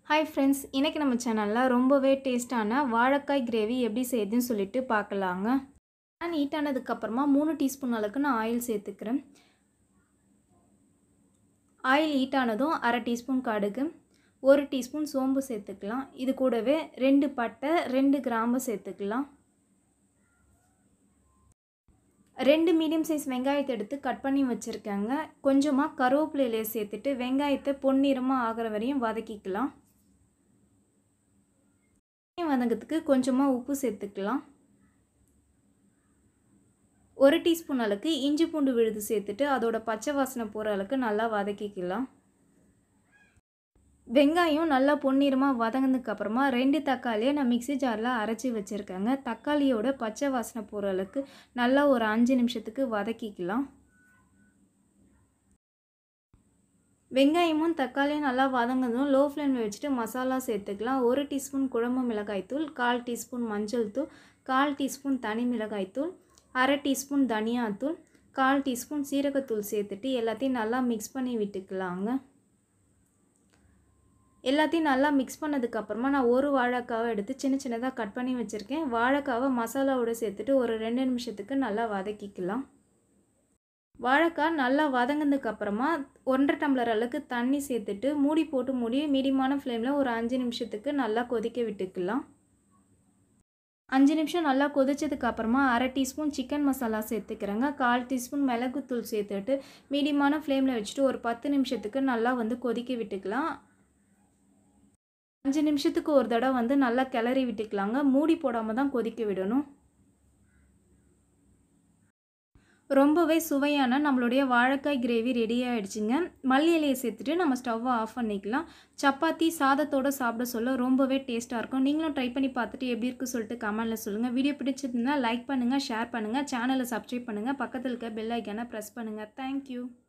hi friends இன்றைக்கி நம்ம சேனலில் ரொம்பவே டேஸ்ட்டான வாழைக்காய் கிரேவி எப்படி செய்யுதுன்னு சொல்லிட்டு பார்க்கலாங்க நான் ஹீட் ஆனதுக்கப்புறமா மூணு டீஸ்பூன் அளவுக்கு நான் ஆயில் சேர்த்துக்கிறேன் ஆயில் ஹீட் ஆனதும் அரை டீஸ்பூன் கடுகு ஒரு டீஸ்பூன் சோம்பு சேர்த்துக்கலாம் இது கூடவே ரெண்டு பட்டை ரெண்டு கிராம்பு சேர்த்துக்கலாம் ரெண்டு மீடியம் சைஸ் வெங்காயத்தை எடுத்து கட் பண்ணி வச்சுருக்கேங்க கொஞ்சமாக கருவேப்பிலையிலே சேர்த்துட்டு வெங்காயத்தை பொன்னிறமாக ஆகிற வரையும் வதக்கிக்கலாம் வதங்கிறதுக்கு கொஞ்சமாக உப்பு சேர்த்துக்கலாம் ஒரு டீஸ்பூன் அளவுக்கு இஞ்சி பூண்டு விழுது சேர்த்துட்டு அதோட பச்சை வாசனை போகிற அளவுக்கு நல்லா வதக்கிக்கலாம் வெங்காயம் நல்லா பொன்னிறமாக வதங்கினதுக்கு அப்புறமா ரெண்டு தக்காளியை நான் மிக்சி ஜாரில் அரைச்சி வச்சுருக்கேங்க தக்காளியோட பச்சை வாசனை போகிற அளவுக்கு நல்லா ஒரு அஞ்சு நிமிஷத்துக்கு வதக்கிக்கலாம் வெங்காயமும் தக்காளியும் நல்லா வதங்கினதும் லோ ஃப்ளேமில் வச்சுட்டு மசாலா சேர்த்துக்கலாம் ஒரு டீஸ்பூன் குழம்பு மிளகாய்த்தூள் கால் டீஸ்பூன் மஞ்சள் தூள் கால் டீஸ்பூன் தனி மிளகாய்த்தூள் அரை டீஸ்பூன் தனியாத்தூள் கால் டீஸ்பூன் சீரகத்தூள் சேர்த்துட்டு எல்லாத்தையும் நல்லா மிக்ஸ் பண்ணி விட்டுக்கலாங்க எல்லாத்தையும் நல்லா மிக்ஸ் பண்ணதுக்கப்புறமா நான் ஒரு வாழைக்காவை எடுத்து சின்ன சின்னதாக கட் பண்ணி வச்சுருக்கேன் வாழைக்காவை மசாலாவோடு சேர்த்துட்டு ஒரு ரெண்டு நிமிஷத்துக்கு நல்லா வதக்கிக்கலாம் வாழைக்காய் நல்லா வதங்கினதுக்கப்புறமா ஒன்றரை டம்ளர் அளவுக்கு தண்ணி சேர்த்துட்டு மூடி போட்டு மூடி மீடியமான ஃப்ளேமில் ஒரு அஞ்சு நிமிஷத்துக்கு நல்லா கொதிக்க விட்டுக்கலாம் அஞ்சு நிமிஷம் நல்லா கொதிச்சதுக்கு அப்புறமா அரை டீஸ்பூன் சிக்கன் மசாலா சேர்த்துக்கிறேங்க கால் டீஸ்பூன் மிளகுத்தூள் சேர்த்துட்டு மீடியமான ஃப்ளேமில் வச்சுட்டு ஒரு பத்து நிமிஷத்துக்கு நல்லா வந்து கொதிக்க விட்டுக்கலாம் அஞ்சு நிமிஷத்துக்கு ஒரு தடவை வந்து நல்லா கிளறி விட்டுக்கலாங்க மூடி போடாமல் தான் கொதிக்க விடணும் ரொம்பவே சுவையான நம்மளுடைய வாழைக்காய் கிரேவி ரெடி ஆகிடுச்சிங்க மல்லி இலையை சேர்த்துட்டு நம்ம ஸ்டவ்வை ஆஃப் பண்ணிக்கலாம் சப்பாத்தி சாதத்தோடு சாப்பிட சொல்ல ரொம்பவே டேஸ்ட்டாக இருக்கும் நீங்களும் ட்ரை பண்ணி பார்த்துட்டு எப்படி இருக்குது சொல்லிட்டு கமெண்ட்டில் சொல்லுங்கள் வீடியோ பிடிச்சிருந்தா லைக் பண்ணுங்கள் ஷேர் பண்ணுங்கள் சேனலை சப்ஸ்கிரைப் பண்ணுங்கள் பக்கத்தில் இருக்க பெல் ஐக்கானை ப்ரெஸ் பண்ணுங்கள் தேங்க்யூ